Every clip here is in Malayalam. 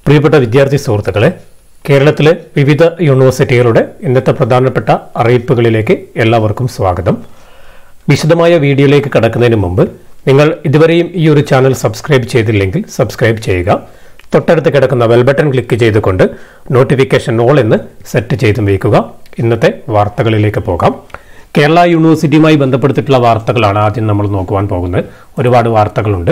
പ്രിയപ്പെട്ട വിദ്യാർത്ഥി സുഹൃത്തുക്കളെ കേരളത്തിലെ വിവിധ യൂണിവേഴ്സിറ്റികളുടെ ഇന്നത്തെ പ്രധാനപ്പെട്ട അറിയിപ്പുകളിലേക്ക് എല്ലാവർക്കും സ്വാഗതം വിശദമായ വീഡിയോയിലേക്ക് കടക്കുന്നതിന് മുമ്പ് നിങ്ങൾ ഇതുവരെയും ഈ ഒരു ചാനൽ സബ്സ്ക്രൈബ് ചെയ്തില്ലെങ്കിൽ സബ്സ്ക്രൈബ് ചെയ്യുക തൊട്ടടുത്ത് കിടക്കുന്ന ബെൽ ബട്ടൺ ക്ലിക്ക് ചെയ്തുകൊണ്ട് നോട്ടിഫിക്കേഷൻ ഓൾ എന്ന് സെറ്റ് ചെയ്തും വയ്ക്കുക ഇന്നത്തെ വാർത്തകളിലേക്ക് പോകാം കേരള യൂണിവേഴ്സിറ്റിയുമായി ബന്ധപ്പെടുത്തിയിട്ടുള്ള വാർത്തകളാണ് ആദ്യം നമ്മൾ നോക്കുവാൻ പോകുന്നത് ഒരുപാട് വാർത്തകളുണ്ട്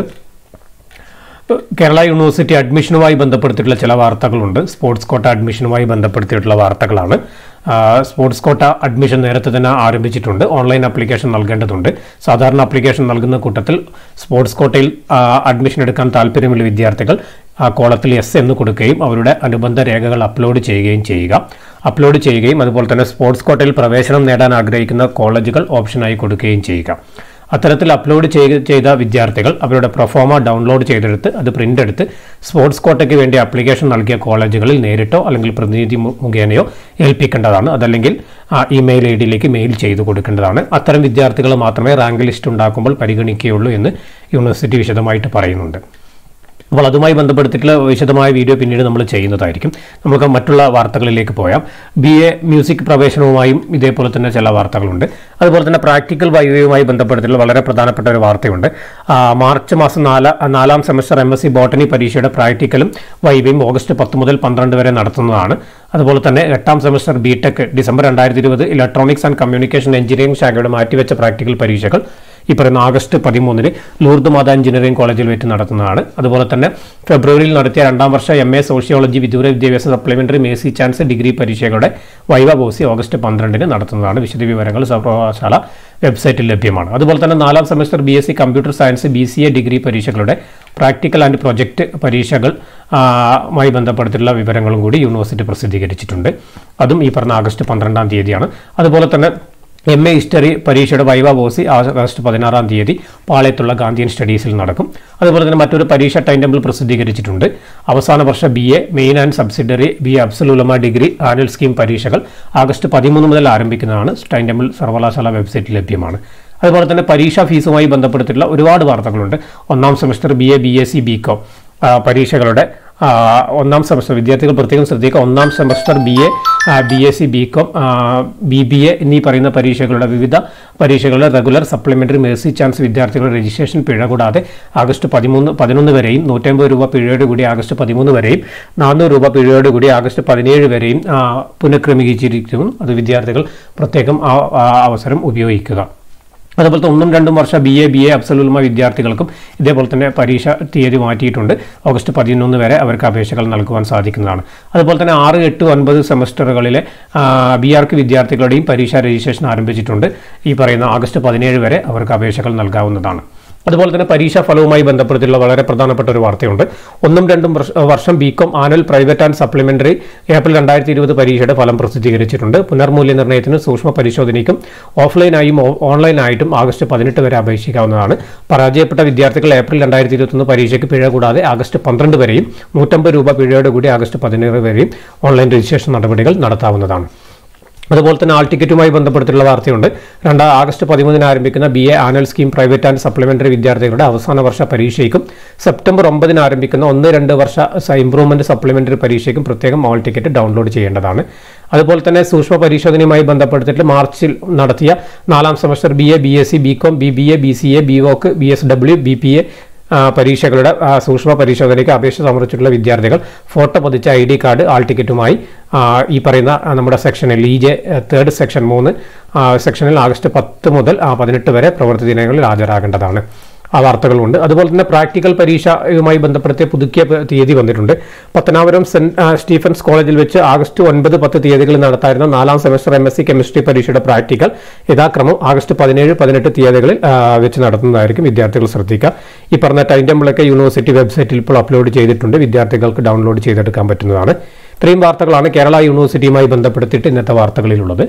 കേരള യൂണിവേഴ്സിറ്റി അഡ്മിഷനുമായി ബന്ധപ്പെടുത്തിയിട്ടുള്ള ചില വാർത്തകളുണ്ട് സ്പോർട്സ് കോട്ട അഡ്മിഷനുമായി ബന്ധപ്പെടുത്തിയിട്ടുള്ള വാർത്തകളാണ് ആ, സ്പോർട്സ് കോട്ട അഡ്മിഷൻ നേരത്തെ തന്നെ ആരംഭിച്ചിട്ടുണ്ട് ഓൺലൈൻ ആപ്ലിക്കേഷൻ നൽകേണ്ടതുണ്ട് സാധാരണ ആപ്ലിക്കേഷൻ നൽകുന്ന കൂട്ടത്തിൽ സ്പോർട്സ് കോട്ടയിൽ ആ, അഡ്മിഷൻ എടുക്കാൻ താല്പര്യമുള്ള വിദ്യാർത്ഥികൾ ആ കോളത്തിൽ എസ് എന്ന് കൊടുക്കുകയും അവരുടെ അനുബന്ധ രേഖകൾ അപ്ലോഡ് ചെയ്യുകയും ചെയ്യുക അപ്ലോഡ് ചെയ്യുകയും അതുപോലെ തന്നെ സ്പോർട്സ് കോട്ടയിൽ പ്രവേശനം നേടാൻ ആഗ്രഹിക്കുന്ന കോളേജുകൾ ഓപ്ഷനായി കൊടുക്കുകയും ചെയ്യുക അത്തരത്തിൽ അപ്ലോഡ് ചെയ്ത് ചെയ്ത വിദ്യാർത്ഥികൾ അവരുടെ പ്രൊഫോമ ഡൗൺലോഡ് ചെയ്തെടുത്ത് അത് പ്രിന്റ് എടുത്ത് സ്പോർട്സ് കോട്ടയ്ക്ക് വേണ്ടി ആപ്ലിക്കേഷൻ നൽകിയ കോളേജുകളിൽ നേരിട്ടോ അല്ലെങ്കിൽ പ്രതിനിധി മു- മുഖേനയോ ഏൽപ്പിക്കേണ്ടതാണ് അതല്ലെങ്കിൽ ആ ഇമെയിൽ ഐ ഡിയിലേക്ക് മെയിൽ ചെയ്തു കൊടുക്കേണ്ടതാണ് അത്തരം വിദ്യാർത്ഥികൾ മാത്രമേ റാങ്ക് ലിസ്റ്റ് ഉണ്ടാക്കുമ്പോൾ പരിഗണിക്കുകയുള്ളൂ എന്ന് യൂണിവേഴ്സിറ്റി വിശദമായിട്ട് പറയുന്നുണ്ട് അപ്പോൾ അതുമായി ബന്ധപ്പെടുത്തിയിട്ടുള്ള വിശദമായ വീഡിയോ പിന്നീട് നമ്മൾ ചെയ്യുന്നതായിരിക്കും നമുക്ക് മറ്റുള്ള വാർത്തകളിലേക്ക് പോയാം ബി എ മ്യൂസിക് പ്രവേശനവുമായും ഇതേപോലെ തന്നെ ചില വാർത്തകളുണ്ട് അതുപോലെ തന്നെ പ്രാക്ടിക്കൽ വൈവയുമായി ബന്ധപ്പെടുത്തിയിട്ടുള്ള വളരെ പ്രധാനപ്പെട്ട ഒരു വാർത്തയുണ്ട് ആ, മാർച്ച് മാസം നാല നാലാം semester M S C botany പരീക്ഷയുടെ പ്രാക്ടിക്കലും വൈവയും ഓഗസ്റ്റ് പത്ത് മുതൽ പന്ത്രണ്ട് വരെ നടത്തുന്നതാണ് അതുപോലെ തന്നെ എട്ടാം സെമസ്റ്റർ ബി ടെക് ഡിസംബർ രണ്ടായിരത്തി ഇരുപത് ഇലക്ട്രോണിക്സ് ആൻഡ് കമ്മ്യൂണിക്കേഷൻ എഞ്ചിനീയറിംഗ് ശാഖയുടെ മാറ്റിവെച്ച പ്രാക്ടിക്കൽ പരീക്ഷകൾ ഈ പറയുന്ന ആഗസ്റ്റ് പതിമൂന്നിന് ലൂർദ് മാത എഞ്ചിനീയറിംഗ് കോളേജിൽ വെച്ച് നടത്തുന്നതാണ് അതുപോലെ തന്നെ ഫെബ്രുവരിയിൽ നടത്തിയ രണ്ടാം വർഷ എം എ സോഷ്യോളജി വിദൂര വിദ്യാഭ്യാസ സപ്ലിമെന്ററി മേസി ചാൻസ് ഡിഗ്രി പരീക്ഷകളുടെ വൈവ ബോസി ഓഗസ്റ്റ് പന്ത്രണ്ടിന് നടത്തുന്നതാണ് വിശദവിവരങ്ങൾ സർവകലാശാല വെബ്സൈറ്റിൽ ലഭ്യമാണ് അതുപോലെ തന്നെ നാലാം semester B S C computer science B C A degree പരീക്ഷകളുടെ പ്രാക്ടിക്കൽ ആൻഡ് പ്രൊജക്ട് പരീക്ഷകൾ ആ, മായി ബന്ധപ്പെടുത്തിയുള്ള വിവരങ്ങളും കൂടി യൂണിവേഴ്സിറ്റി പ്രസിദ്ധീകരിച്ചിട്ടുണ്ട് അതും ഈ പറഞ്ഞ ആഗസ്റ്റ് പന്ത്രണ്ടാം തീയതിയാണ് അതുപോലെ തന്നെ എം എ ഹിസ്റ്ററി പരീക്ഷയുടെ വൈവ ബോസി ആഗസ്റ്റ് പതിനാറാം തീയതി പാളയത്തുള്ള ഗാന്ധിയൻ സ്റ്റഡീസിൽ നടക്കും അതുപോലെ തന്നെ മറ്റൊരു പരീക്ഷ ടൈം ടേബിൾ പ്രസിദ്ധീകരിച്ചിട്ടുണ്ട് അവസാന വർഷ B A main and subsidiary B A Afzal Ulama degree annual scheme പരീക്ഷകൾ ആഗസ്റ്റ് പതിമൂന്ന് മുതൽ ആരംഭിക്കുന്നതാണ് ടൈം ടേബിൾ സർവകലാശാല വെബ്സൈറ്റിൽ ലഭ്യമാണ് അതുപോലെ തന്നെ പരീക്ഷാ ഫീസുമായി ബന്ധപ്പെടുത്തിയിട്ടുള്ള ഒരുപാട് വാർത്തകളുണ്ട് ഒന്നാം semester B A B S C B com പരീക്ഷകളുടെ ആ, ഒന്നാം സെമസ്റ്റർ വിദ്യാർത്ഥികൾ പ്രത്യേകം ശ്രദ്ധിക്കുക ഒന്നാം semester B A B S C B com B B A എന്നീ പറയുന്ന പരീക്ഷകളുടെ വിവിധ പരീക്ഷകളുടെ റെഗുലർ സപ്ലിമെന്ററി മേഴ്സി ചാൻസ് വിദ്യാർത്ഥികളുടെ രജിസ്ട്രേഷൻ പിഴ കൂടാതെ ആഗസ്റ്റ് പതിമൂന്ന് പതിനൊന്ന് വരെയും നൂറ്റമ്പത് രൂപ പിഴയോട് കൂടി ആഗസ്റ്റ് പതിമൂന്ന് വരെയും നാനൂറ് രൂപ പിഴയോട് കൂടി ആഗസ്റ്റ് പതിനേഴ് വരെയും ആ, പുനഃക്രമീകരിച്ചിരിക്കുന്നു അത് വിദ്യാർത്ഥികൾ പ്രത്യേകം ആ ആ അവസരം ഉപയോഗിക്കുക അതുപോലെ തന്നെ ഒന്നും രണ്ടും വർഷം B A B A Afzal ul Ulama വിദ്യാർത്ഥികൾക്കും ഇതേപോലെ തന്നെ പരീക്ഷ തീയതി മാറ്റിയിട്ടുണ്ട് ഓഗസ്റ്റ് പതിനൊന്ന് വരെ അവർക്ക് അപേക്ഷകൾ നൽകുവാൻ സാധിക്കുന്നതാണ് അതുപോലെ തന്നെ ആറ് എട്ട് ഒൻപത് സെമസ്റ്ററുകളിലെ ബി ആർക്ക് വിദ്യാർത്ഥികളുടെയും പരീക്ഷാ രജിസ്ട്രേഷൻ ആരംഭിച്ചിട്ടുണ്ട് ഈ പറയുന്ന ആഗസ്റ്റ് പതിനേഴ് വരെ അവർക്ക് അപേക്ഷകൾ നൽകാവുന്നതാണ് അതുപോലെ തന്നെ പരീക്ഷാ ഫലവുമായി ബന്ധപ്പെടുത്തിയുള്ള വളരെ പ്രധാനപ്പെട്ട ഒരു വാർത്തയുണ്ട് ഒന്നും രണ്ടും വർഷ- വർഷം B com annual private and supplementary April രണ്ടായിരത്തി ഇരുപത് പരീക്ഷയുടെ ഫലം പ്രസിദ്ധീകരിച്ചിട്ടുണ്ട് പുനർമൂല്യനിർണ്ണയത്തിന് സൂക്ഷ്മ പരിശോധനയ്ക്കും ഓഫ്ലൈനായും ഓ- ഓൺലൈനായിട്ടും ആഗസ്റ്റ് പതിനെട്ട് വരെ അപേക്ഷിക്കാവുന്നതാണ് പരാജയപ്പെട്ട വിദ്യാർത്ഥികൾ ഏപ്രിൽ രണ്ടായിരത്തി ഇരുപത്തൊന്ന് പരീക്ഷയ്ക്ക് പിഴ കൂടാതെ ആഗസ്റ്റ് പന്ത്രണ്ട് വരെയും നൂറ്റമ്പത് രൂപ പിഴയോട് കൂടി ആഗസ്റ്റ് പതിനേഴ് വരെയും ഓൺലൈൻ രജിസ്ട്രേഷൻ നടപടികൾ നടത്താവുന്നതാണ് അതുപോലെ തന്നെ ആൾ ടിക്കറ്റുമായി ബന്ധപ്പെടുത്തിയുള്ള വാർത്തയുണ്ട് രണ്ടാം ആഗസ്റ്റ് പതിമൂന്നിന് ആരംഭിക്കുന്ന B A annual scheme private and supplementary വിദ്യാർത്ഥികളുടെ അവസാന വർഷ പരീക്ഷയ്ക്കും സെപ്റ്റംബർ ഒമ്പതിന് ആരംഭിക്കുന്ന ഒന്ന് രണ്ട് വർഷ ഇംപ്രൂവ്മെന്റ് സപ്ലിമെന്ററി പരീക്ഷയ്ക്കും പ്രത്യേകം ആൾ ടിക്കറ്റ് ഡൗൺലോഡ് ചെയ്യേണ്ടതാണ് അതുപോലെ തന്നെ സൂക്ഷ്മ പരിശോധനയുമായി ബന്ധപ്പെടുത്തിയിട്ട് മാർച്ചിൽ നടത്തിയ നാലാം semester B A B S C B com B B A B C A B voc B S W B P A ആ, പരീക്ഷകളുടെ ആ, സൂക്ഷ്മ പരിശോധനയ്ക്ക് അപേക്ഷ സമർപ്പിച്ചിട്ടുള്ള വിദ്യാർത്ഥികൾ ഫോട്ടോ പതിച്ച ഐ ഡി കാർഡ് ആൾ ടിക്കറ്റുമായി ആ, ഈ പറയുന്ന ആ, നമ്മുടെ സെക്ഷനിൽ ഇ ജെ തേർഡ് സെക്ഷൻ മൂന്ന് ആ, സെക്ഷനിൽ ആഗസ്റ്റ് പത്ത് മുതൽ ആ, പതിനെട്ട് വരെ പ്രവൃത്തി ദിനങ്ങളിൽ ഹാജരാകേണ്ടതാണ് ആ വാർത്തകളുണ്ട് അതുപോലെ തന്നെ പ്രാക്ടിക്കൽ പരീക്ഷയുമായി ബന്ധപ്പെടുത്തിയ പുതുക്കിയ പ- തീയതി വന്നിട്ടുണ്ട് പത്തനാപുരം സെന്റ് ആ, സ്റ്റീഫൻസ് കോളേജിൽ വെച്ച് ആഗസ്റ്റ് ഒൻപത് പത്ത് തീയതികളിൽ നടത്തായിരുന്ന നാലാം semester M S C chemistry പരീക്ഷയുടെ പ്രാക്ടിക്കൽ യഥാക്രമം ആഗസ്റ്റ് പതിനേഴ് പതിനെട്ട് തീയതികളിൽ ആ, വെച്ച് നടത്തുന്നതായിരിക്കും വിദ്യാർത്ഥികൾ ശ്രദ്ധിക്കുക ഈ പറഞ്ഞ ടൈം ടേബിളൊക്കെ യൂണിവേഴ്സിറ്റി വെബ്സൈറ്റിൽ ഇപ്പോൾ അപ്ലോഡ് ചെയ്തിട്ടുണ്ട് വിദ്യാർത്ഥികൾക്ക് ഡൗൺലോഡ് ചെയ്തെടുക്കാൻ പറ്റുന്നതാണ് ഇത്രയും വാർത്തകളാണ് കേരള യൂണിവേഴ്സിറ്റിയുമായി ബന്ധപ്പെടുത്തിയിട്ട് ഇന്നത്തെ വാർത്തകളിലുള്ളത്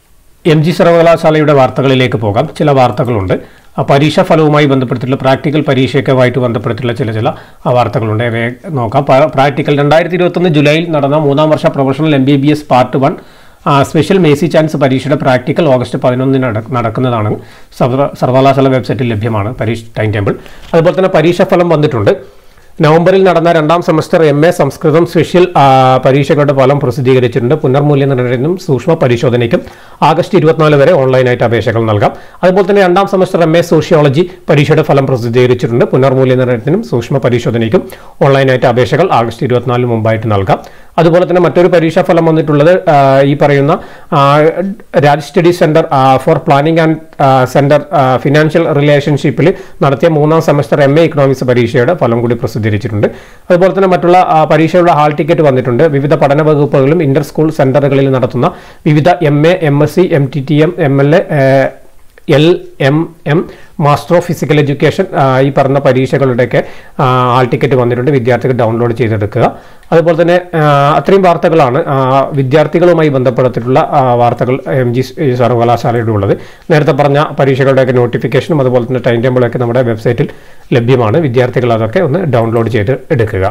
എം ജി സർവകലാശാലയുടെ വാർത്തകളിലേക്ക് പോകാം ചില വാർത്തകളുണ്ട് ആ പരീക്ഷാ ഫലവുമായി ബന്ധപ്പെടുത്തിയിട്ടുള്ള പ്രാക്ടിക്കൽ പരീക്ഷയൊക്കെയായിട്ട് ബന്ധപ്പെടുത്തിയിട്ടുള്ള ചില ചില ആ വാർത്തകളുണ്ട് അവയെ നോക്കാം പ- പ്രാക്ടിക്കൽ രണ്ടായിരത്തി ഇരുപത്തൊന്ന് ജൂലൈയിൽ നടന്ന മൂന്നാം വർഷ professional M B B S part one special mercy chance പരീക്ഷയുടെ പ്രാക്ടിക്കൽ ഓഗസ്റ്റ് പതിനൊന്നിന് നട- നടക്കുന്നതാണ് സർവ സർവകലാശാല വെബ്സൈറ്റിൽ ലഭ്യമാണ് പരീക്ഷ ടൈം ടേബിൾ അതുപോലെ തന്നെ പരീക്ഷാ ഫലം വന്നിട്ടുണ്ട് നവംബറിൽ നടന്ന രണ്ടാം semester M A Samskritam special ആ, പരീക്ഷകളുടെ ഫലം പ്രസിദ്ധീകരിച്ചിട്ടുണ്ട് പുനർമൂല്യനിർണ്ണയത്തിനും സൂക്ഷ്മ പരിശോധനയ്ക്കും ആഗസ്റ്റ് ഇരുപത്തിനാല് വരെ ഓൺലൈനായിട്ട് അപേക്ഷകൾ നൽകാം അതുപോലെ തന്നെ രണ്ടാം സെമസ്റ്റർ എം എ സോഷ്യോളജി പരീക്ഷയുടെ ഫലം പ്രസിദ്ധീകരിച്ചിട്ടുണ്ട് പുനർമൂല്യനിർണ്ണയത്തിനും സൂക്ഷ്മ പരിശോധനയ്ക്കും ഓൺലൈനായിട്ട് അപേക്ഷകൾ ആഗസ്റ്റ് ഇരുപത്തിനാലിന് മുമ്പായിട്ട് നൽകാം അതുപോലെ തന്നെ മറ്റൊരു പരീക്ഷാ ഫലം വന്നിട്ടുള്ളത് ആ, ഈ പറയുന്ന ആ, Raj study centre for planning and centre financial റിലേഷൻഷിപ്പിൽ നടത്തിയ മൂന്നാം സെമസ്റ്റർ എം എ ഇക്കണോമിക്സ് പരീക്ഷയുടെ ഫലം കൂടി പ്രസിദ്ധീകരിച്ചിട്ടുണ്ട് അതുപോലെ തന്നെ മറ്റുള്ള ആ, പരീക്ഷയുടെ ഹാൾ ടിക്കറ്റ് വന്നിട്ടുണ്ട് വിവിധ പഠന വകുപ്പുകളിലും ഇന്റർ സ്കൂൾ സെന്ററുകളിൽ നടത്തുന്ന വിവിധ M A M S C M T T M M L A L M M master of physical education ആ, ഈ പറഞ്ഞ പരീക്ഷകളുടെയൊക്കെ ആ, ഹാൾ ടിക്കറ്റ് വന്നിട്ടുണ്ട് വിദ്യാർത്ഥികൾ ഡൗൺലോഡ് ചെയ്തെടുക്കുക അതുപോലെ തന്നെ ആ, അത്രയും വാർത്തകളാണ് ആ, വിദ്യാർത്ഥികളുമായി ബന്ധപ്പെടുത്തിയിട്ടുള്ള ആ, വാർത്തകൾ എം ജി സർവകലാശാലയുടെ ഉള്ളത് നേരത്തെ പറഞ്ഞ പരീക്ഷകളുടെയൊക്കെ നോട്ടിഫിക്കേഷനും അതുപോലെ തന്നെ ടൈം ടേബിളൊക്കെ നമ്മുടെ വെബ്സൈറ്റിൽ ലഭ്യമാണ് വിദ്യാർത്ഥികൾ അതൊക്കെ ഒന്ന് ഡൗൺലോഡ് ചെയ്ത് എടുക്കുക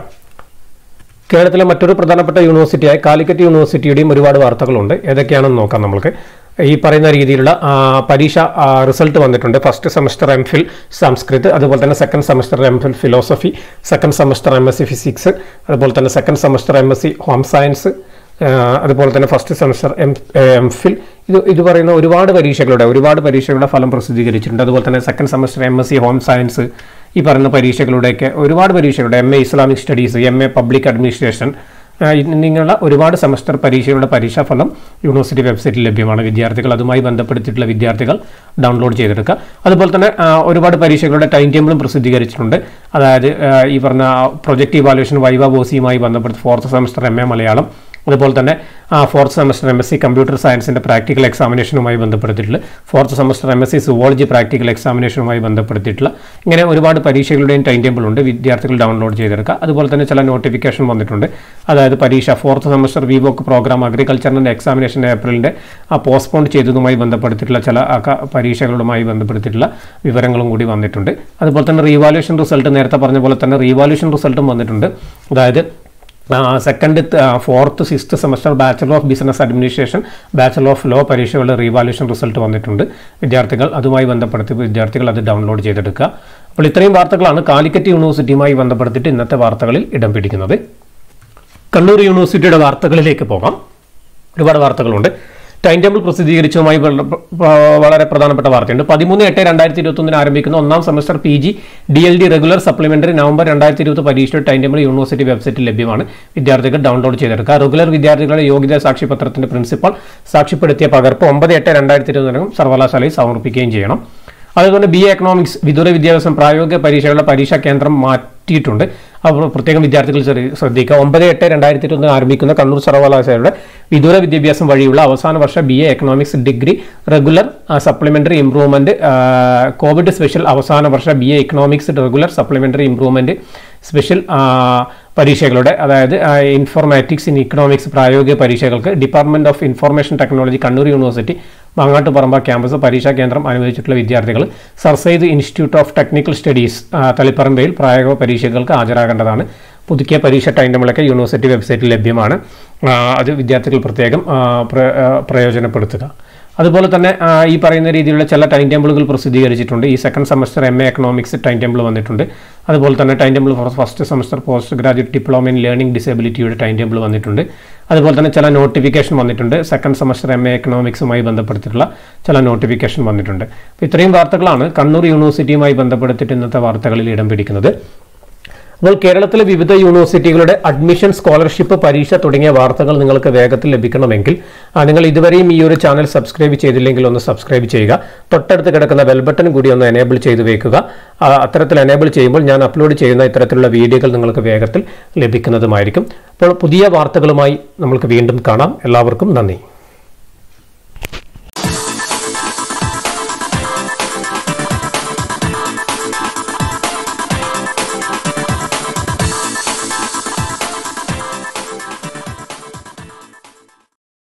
കേരളത്തിലെ മറ്റൊരു പ്രധാനപ്പെട്ട യൂണിവേഴ്സിറ്റിയായ കാലിക്കറ്റ് യൂണിവേഴ്സിറ്റിയുടെയും ഒരുപാട് വാർത്തകളുണ്ട് ഏതൊക്കെയാണെന്ന് നോക്കാം നമുക്ക് ഈ പറയുന്ന രീതിയിലുള്ള ആ, പരീക്ഷ ആ, റിസൾട്ട് വന്നിട്ടുണ്ട് first semester M phil Sanskrit അതുപോലെ തന്നെ second semester M phil philosophy second semester M S C physics അതുപോലെ തന്നെ second semester M S C home science ആ, അതുപോലെ തന്നെ first semester M M phil ഇത് ഇത് പറയുന്ന ഒരുപാട് പരീക്ഷകളുടെ ഒരുപാട് പരീക്ഷകളുടെ ഫലം പ്രസിദ്ധീകരിച്ചിട്ടുണ്ട് അതുപോലെ തന്നെ second semester M S C home science ഈ പറയുന്ന പരീക്ഷകളുടെയൊക്കെ ഒരുപാട് പരീക്ഷകളുടെ M A Islamic studies M A public administration ആ, എന്നിങ്ങനെയുള്ള ഒരുപാട് സെമസ്റ്റർ പരീക്ഷകളുടെ പരീക്ഷാഫലം യൂണിവേഴ്സിറ്റി വെബ്സൈറ്റിൽ ലഭ്യമാണ് വിദ്യാർത്ഥികൾ അതുമായി ബന്ധപ്പെടുത്തിയിട്ടുള്ള വിദ്യാർത്ഥികൾ ഡൗൺലോഡ് ചെയ്തെടുക്കുക അതുപോലെ തന്നെ ആ, ഒരുപാട് പരീക്ഷകളുടെ ടൈം ടേബിളും പ്രസിദ്ധീകരിച്ചിട്ടുണ്ട് അതായത് ആ, ഈ പറഞ്ഞ പ്രൊജക്ട് ഇവാലുവേഷൻ വൈവ ബോസിയുമായി ബന്ധപ്പെട്ട് fourth semester M A Malayalam അതുപോലെ തന്നെ fourth semester M S C computer സയൻസിൻ്റെ പ്രാക്ടിക്കൽ എക്സാമിനേഷനുമായി ബന്ധപ്പെടുത്തിയിട്ടുള്ള fourth semester M S C zoology practical എക്സാമിനേഷനുമായി ബന്ധപ്പെടുത്തിയിട്ടുള്ള ഇങ്ങനെ ഒരുപാട് പരീക്ഷകളുടെയും ടൈം ടേബിൾ ഉണ്ട് വിദ്യാർത്ഥികൾ ഡൗൺലോഡ് ചെയ്തെടുക്കുക അതുപോലെ തന്നെ ചില നോട്ടിഫിക്കേഷൻ വന്നിട്ടുണ്ട് അതായത് പരീക്ഷ ഫോർത്ത് സെമസ്റ്റർ വിവോക്ക് പ്രോഗ്രാം അഗ്രികൾച്ചറിൻ്റെ എക്സാമിനേഷൻ ഏപ്രിലിൻ്റെ ആ പോസ്റ്റ്പോൺ ചെയ്തതുമായി ബന്ധപ്പെടുത്തിയിട്ടുള്ള ചില ആ ക- പരീക്ഷകളുമായി ബന്ധപ്പെടുത്തിയിട്ടുള്ള വിവരങ്ങളും കൂടി വന്നിട്ടുണ്ട് അതുപോലെ തന്നെ റീവാലുവേഷൻ റിസൾട്ട് നേരത്തെ പറഞ്ഞ പോലെ തന്നെ റീവാലുവേഷൻ റിസൾട്ടും വന്നിട്ടുണ്ട് അതായത് second fourth sixth semester bachelor of business administration bachelor of law പരീക്ഷകളുടെ റീവാലുവേഷൻ റിസൾട്ട് വന്നിട്ടുണ്ട് വിദ്യാർത്ഥികൾ അതുമായി ബന്ധപ്പെടുത്തി വിദ്യാർത്ഥികൾ അത് ഡൗൺലോഡ് ചെയ്തെടുക്കുക അപ്പോൾ ഇത്രയും വാർത്തകളാണ് കാലിക്കറ്റ് യൂണിവേഴ്സിറ്റിയുമായി ബന്ധപ്പെടുത്തിയിട്ട് ഇന്നത്തെ വാർത്തകളിൽ ഇടം പിടിക്കുന്നത് കണ്ണൂർ യൂണിവേഴ്സിറ്റിയുടെ വാർത്തകളിലേക്ക് പോകാം ഒരുപാട് വാർത്തകളുണ്ട് ടൈം ടേബിൾ പ്രസിദ്ധീകരിച്ചതുമായി വള- പ- വളരെ പ്രധാനപ്പെട്ട വാർത്തയുണ്ട് പതിമൂന്ന് എട്ട് രണ്ടായിരത്തി ഇരുപത്തൊന്നിന് ആരംഭിക്കുന്ന ഒന്നാം semester P G D L D regular supplementary November രണ്ടായിരത്തി ഇരുപത്തി പരീക്ഷയുടെ ടൈം ടേബിൾ യൂണിവേഴ്സിറ്റി വെബ്സൈറ്റിൽ ലഭ്യമാണ് വിദ്യാർത്ഥികൾ ഡൗൺലോഡ് ചെയ്തെടുക്കുക റെഗുലർ വിദ്യാർത്ഥികളുടെ യോഗ്യതാ സാക്ഷ്യപത്രത്തിന്റെ പ്രിൻസിപ്പൽ സാക്ഷ്യപ്പെടുത്തിയ പകർപ്പ് ഒമ്പത് എട്ട് രണ്ടായിരത്തി ഇരുപതിനകം സർവകലാശാലയിൽ സമർപ്പിക്കുകയും ചെയ്യണം അതുകൊണ്ട് ബി എ എക്കണോമിക്സ് വിദൂര വിദ്യാഭ്യാസം പ്രായോഗിക പരീക്ഷകളുടെ പരീക്ഷാ കേന്ദ്രം മാറ്റിയിട്ടുണ്ട് അപ്പോൾ പ്രത്യേകം വിദ്യാർത്ഥികൾ ശ്രദ്ധി- ശ്രദ്ധിക്കുക ഒമ്പത് എട്ട് രണ്ടായിരത്തി ഇരുപത്തി ആരംഭിക്കുന്ന കണ്ണൂർ സർവകലാശാലയുടെ വിദൂര വിദ്യാഭ്യാസം വഴിയുള്ള അവസാന വർഷ B A economics degree regular supplementary improvement covid special അവസാന വർഷ B A economics regular supplementary improvement special പരീക്ഷകളുടെ അതായത് ഇൻഫോർമാറ്റിക്സ് ഇൻ ഇക്കണോമിക്സ് പ്രായോഗിക പരീക്ഷകൾക്ക് department of information technology Kannur university Mangattuparamba campus പരീക്ഷാ കേന്ദ്രം അനുവദിച്ചിട്ടുള്ള വിദ്യാർത്ഥികൾ sir Syed institute of technical studies ആ, തളിപ്പറമ്പയിൽ പ്രായോഗിക പരീക്ഷകൾക്ക് ഹാജരാകേണ്ടതാണ് പുതുക്കിയ പരീക്ഷ ടൈം ടേബിളൊക്കെ യൂണിവേഴ്സിറ്റി വെബ്സൈറ്റിൽ ലഭ്യമാണ് ആ, അത് വിദ്യാർത്ഥികൾ പ്രത്യേകം ആ, പ്ര- ആ, പ്രയോജനപ്പെടുത്തുക അതുപോലെ തന്നെ ആ, ഈ പറയുന്ന രീതിയിലുള്ള ചില ടൈം ടേബിളുകൾ പ്രസിദ്ധീകരിച്ചിട്ടുണ്ട് ഈ second semester M A economics time table വന്നിട്ടുണ്ട് അതുപോലെ തന്നെ time table for first semester post graduate diploma in learning ഡിസേബിലിറ്റിയുടെ ടൈം ടേബിൾ വന്നിട്ടുണ്ട് അതുപോലെ തന്നെ ചില നോട്ടിഫിക്കേഷൻ വന്നിട്ടുണ്ട് സെക്കൻഡ് സെമസ്റ്റർ എം എ എക്കണോമിക്സുമായി ബന്ധപ്പെടുത്തിയിട്ടുള്ള ചില നോട്ടിഫിക്കേഷൻ വന്നിട്ടുണ്ട് അപ്പോൾ ഇത്രയും വാർത്തകളാണ് കണ്ണൂർ യൂണിവേഴ്സിറ്റിയുമായി ബന്ധപ്പെടുത്തിയിട്ട് ഇന്നത്തെ വാർത്തകളിൽ ഇടം പിടിക്കുന്നത് അപ്പോൾ കേരളത്തിലെ വിവിധ യൂണിവേഴ്സിറ്റികളുടെ അഡ്മിഷൻ സ്കോളർഷിപ്പ് പരീക്ഷ തുടങ്ങിയ വാർത്തകൾ നിങ്ങൾക്ക് വേഗത്തിൽ ലഭിക്കണമെങ്കിൽ ആ, നിങ്ങൾ ഇതുവരെയും ഈ ഒരു ചാനൽ സബ്സ്ക്രൈബ് ചെയ്തില്ലെങ്കിൽ ഒന്ന് സബ്സ്ക്രൈബ് ചെയ്യുക തൊട്ടടുത്ത് കിടക്കുന്ന ബെൽ ബട്ടൺ കൂടി ഒന്ന് എനേബിൾ ചെയ്ത് വെക്കുക ആ, അത്തരത്തിൽ എനേബിൾ ചെയ്യുമ്പോൾ ഞാൻ അപ്ലോഡ് ചെയ്യുന്ന ഇത്തരത്തിലുള്ള വീഡിയോകൾ നിങ്ങൾക്ക് വേഗത്തിൽ ലഭിക്കുന്നതുമായിരിക്കും അപ്പോൾ പുതിയ വാർത്തകളുമായി നമുക്ക് വീണ്ടും കാണാം എല്ലാവർക്കും നന്ദി